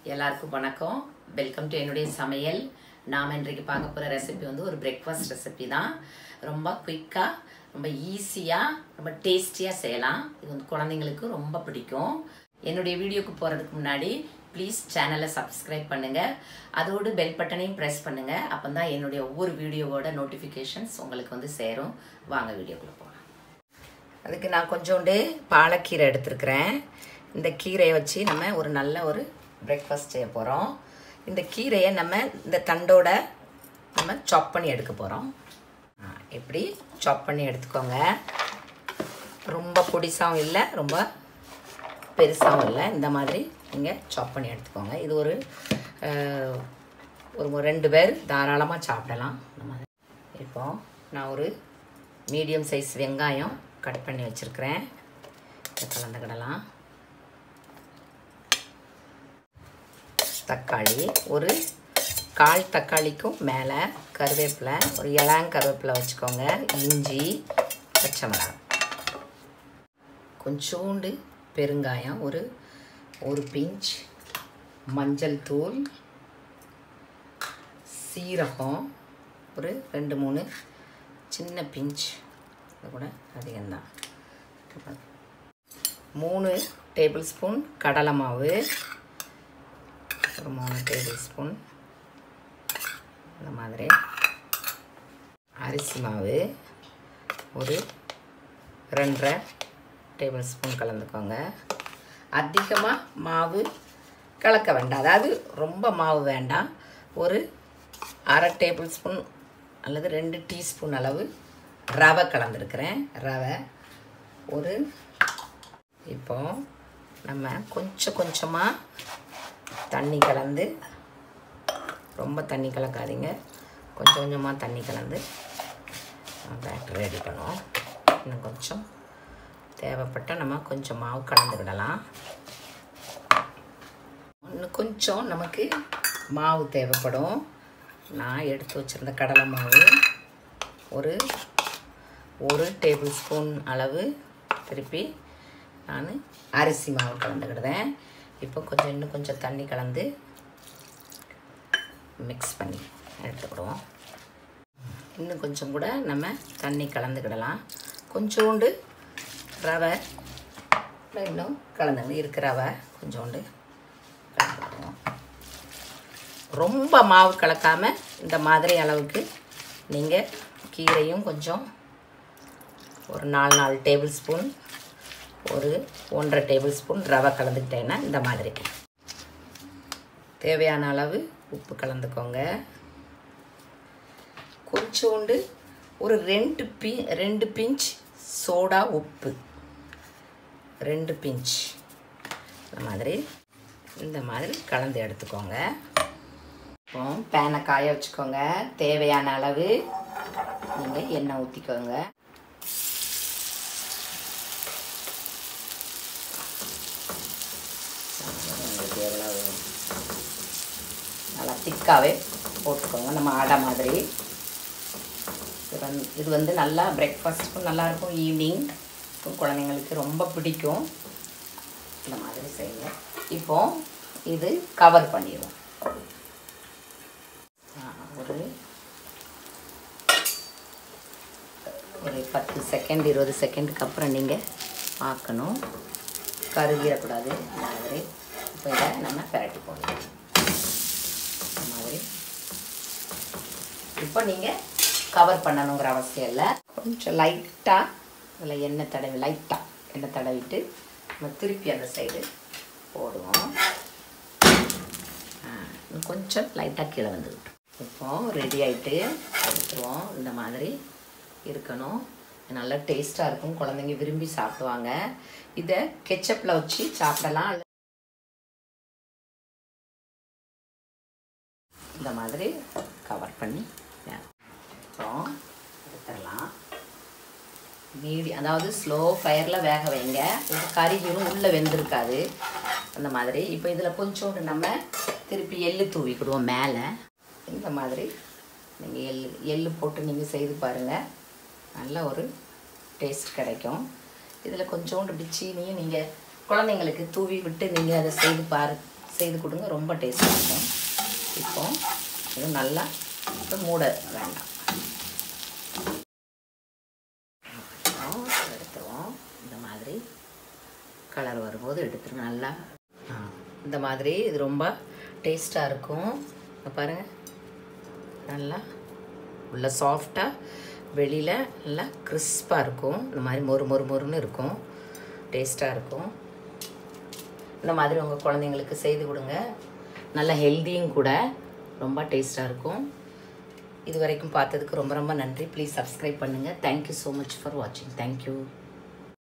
எல்லாருக்கும் வணக்கம் welcome to என்னுடைய சமையல் நாம் இன்றைக்கு பார்க்க போகிற ரெசிபி வந்து ஒரு பிரேக்ஃபாஸ்ட் ரெசிபி தான் ரொம்ப குயிக்காக ரொம்ப ஈஸியாக ரொம்ப டேஸ்டியாக செய்யலாம் இது வந்து குழந்தைங்களுக்கு ரொம்ப பிடிக்கும் என்னுடைய வீடியோக்கு போகிறதுக்கு முன்னாடி ப்ளீஸ் சேனலை சப்ஸ்கிரைப் பண்ணுங்கள் அதோடு பெல் பட்டனையும் ப்ரெஸ் பண்ணுங்கள் அப்போ தான் என்னுடைய ஒவ்வொரு வீடியோவோட நோட்டிஃபிகேஷன்ஸ் உங்களுக்கு வந்து சேரும் வாங்க வீடியோக்குள்ளே போகலாம் அதுக்கு நான் கொஞ்சோண்டு பாலக்கீரை எடுத்துருக்கிறேன் இந்த கீரையை வச்சு நம்ம ஒரு நல்ல ஒரு பிரேக்ஃபாஸ்ட் செய்ய போகிறோம் இந்த கீரையை நம்ம இந்த தண்டோட நம்ம சாப் பண்ணி எடுக்க போகிறோம் இப்படி சாப் பண்ணி எடுத்துக்கோங்க ரொம்ப பொடிசாவும் இல்லை ரொம்ப பெருசாகவும் இல்லை இந்த மாதிரி நீங்கள் சாப் பண்ணி எடுத்துக்கோங்க இது ஒரு அஹ், ஒரு ரெண்டு பேர் தாராளமாக சாப்பிடலாம் இந்த மாதிரி இப்போ நான் ஒரு மீடியம் சைஸ் வெங்காயம் கட் பண்ணி வச்சுருக்கிறேன் இதை கலந்துக்கிடலாம் தக்காளி ஒரு கால் தக்காளிக்கும் மேலே கருவேப்பிலை ஒரு இளம் கருவேப்பிலை வச்சுக்கோங்க இஞ்சி பச்சை மிளகாய் கொஞ்சோண்டு பெருங்காயம் ஒரு ஒரு பிஞ்ச் மஞ்சள் தூள் சீரகம் ஒரு ரெண்டு மூணு சின்ன பிஞ்ச் இது கூட அதிகம்தான் மூணு டேபிள் ஸ்பூன் கடலை மாவு ஒரு மூணு டேபிள் ஸ்பூன் இந்த மாதிரி அரிசி மாவு ஒரு ரெண்டரை டேபிள் ஸ்பூன் கலந்துக்கோங்க அதிகமாக மாவு கலக்க வேண்டாம் அதாவது ரொம்ப மாவு வேண்டாம் ஒரு அரை டேபிள் ஸ்பூன் அல்லது ரெண்டு டீஸ்பூன் அளவு ரவை கலந்துருக்கிறேன் ரவை ஒரு இப்போ நம்ம கொஞ்சம் கொஞ்சமாக தண்ணி கலந்து ரொம்ப தண்ணி கலக்காதீங்க கொஞ்சம் கொஞ்சமாக தண்ணி கலந்து பேட்டர் ரெடி பண்ணுவோம் இன்னும் கொஞ்சம் தேவைப்பட்டால் நம்ம கொஞ்சம் மாவு கலந்துக்கிடலாம் இன்னும் கொஞ்சம் நமக்கு மாவு தேவைப்படும் நான் எடுத்து வச்சுருந்த கடலை மாவு ஒரு ஒரு டேபிள் ஸ்பூன் அளவு திருப்பி நான் அரிசி மாவு கலந்துக்கிடுதேன் இப்போ கொஞ்சம் இன்னும் கொஞ்சம் தண்ணி கலந்து மிக்ஸ் பண்ணி எடுத்துக்கிடுவோம் இன்னும் கொஞ்சம் கூட நம்ம தண்ணி கலந்துக்கிடலாம் கொஞ்சோண்டு ரவை இன்னும் கலந்து இருக்க ரவை கொஞ்சோண்டு கலந்துக்கிடுவோம் ரொம்ப மாவு கலக்காமல் இந்த மாதிரி அளவுக்கு நீங்கள் கீரையும் கொஞ்சம் ஒரு நாலு நாலு டேபிள் ஸ்பூன் ஒரு ஒன்றரை டேபிள் ஸ்பூன் ரவை கலந்துக்கிட்டேன்னா இந்த மாதிரி தேவையான அளவு உப்பு கலந்துக்கோங்க கொஞ்சோண்டு ஒரு ரெண்டு பி ரெண்டு பிஞ்ச் சோடா உப்பு ரெண்டு பிஞ்ச் இந்த மாதிரி இந்த மாதிரி கலந்து எடுத்துக்கோங்க இப்போ பேனை காய வச்சுக்கோங்க தேவையான அளவு நீங்கள் எண்ணெய் ஊற்றிக்கோங்க உங்களுக்கு எவ்வளவு நல்லா திக்காகவே போட்டுக்கோங்க நம்ம அடை மாதிரி இது வந்து இது வந்து நல்லா பிரேக்ஃபாஸ்ட்டுக்கும் நல்லாயிருக்கும் ஈவினிங் குழந்தைங்களுக்கு ரொம்ப பிடிக்கும் இந்த மாதிரி செய்யுங்க இப்போ இது கவர் பண்ணிடுவோம் ஆ, ஒரு ஒரு பத்து செகண்ட் இருபது செகண்டுக்கு அப்புறம் நீங்கள் பார்க்கணும் கருகிடக்கூடாது இந்த மாதிரி இப்போ இதை நம்ம பெரட்டி போடலாம் இந்த மாதிரி இப்போ நீங்கள் கவர் பண்ணணுங்கிற அவசியம் இல்லை கொஞ்சம் லைட்டாக அதில் எண்ணெய் தடவி லைட்டாக எண்ணெய் தடவிட்டு நம்ம திருப்பி அந்த சைடு போடுவோம் ஆ, இன்னும் கொஞ்சம் லைட்டாக கீழே வந்துக்கிட்டோம் இப்போ ரெடி ஆகிட்டு எடுத்துருவோம் இந்த மாதிரி இருக்கணும் நல்லா டேஸ்ட்டாக இருக்கும் குழந்தைங்க விரும்பி சாப்பிடுவாங்க இதை கெச்சப்பில் வச்சு சாப்பிடலாம் இந்த மாதிரி கவர் பண்ணி அப்புறம் எடுத்துடலாம் மீடி அதாவது ஸ்லோ ஃபயரில் வேக வைங்க இது கறிகளும் உள்ளே வெந்திருக்காது அந்த மாதிரி இப்போ இதில் கொஞ்சோண்டு நம்ம திருப்பி எள்ளு தூவிக்கிடுவோம் மேலே இந்த மாதிரி நீங்கள் எள்ளு எள்ளு போட்டு நீங்கள் செய்து பாருங்கள் நல்ல ஒரு டேஸ்ட் கிடைக்கும் இதில் கொஞ்சோண்டு இப்படி சீனியும் நீங்கள் குழந்தைங்களுக்கு தூவி விட்டு நீங்கள் அதை செய்து பாரு செய்து கொடுங்க ரொம்ப டேஸ்ட்டாக இருக்கும் இப்போ இது நல்லா இப்போ மூட வேண்டாம் அப்புறம் எடுத்துருவோம் இந்த மாதிரி கலர் வரும்போது எடுத்துருங்க நல்லா ஆ, இந்த மாதிரி இது ரொம்ப டேஸ்ட்டாக இருக்கும் இங்க பாருங்க நல்லா உள்ள சாஃப்டாக வெளியில் நல்லா கிறிஸ்பாக இருக்கும் இந்த மாதிரி மொறு மொறு மொறுன்னு இருக்கும் டேஸ்ட்டாக இருக்கும் இந்த மாதிரி உங்கள் குழந்தைங்களுக்கு செய்து கொடுங்க நல்ல ஹெல்த்தியும் கூட ரொம்ப டேஸ்ட்டாக இருக்கும் இது வரைக்கும் பார்த்ததுக்கு ரொம்ப ரொம்ப நன்றி ப்ளீஸ் சப்ஸ்கிரைப் பண்ணுங்கள் தேங்க்யூ ஸோ மச் ஃபார் வாட்சிங் தேங்க்யூ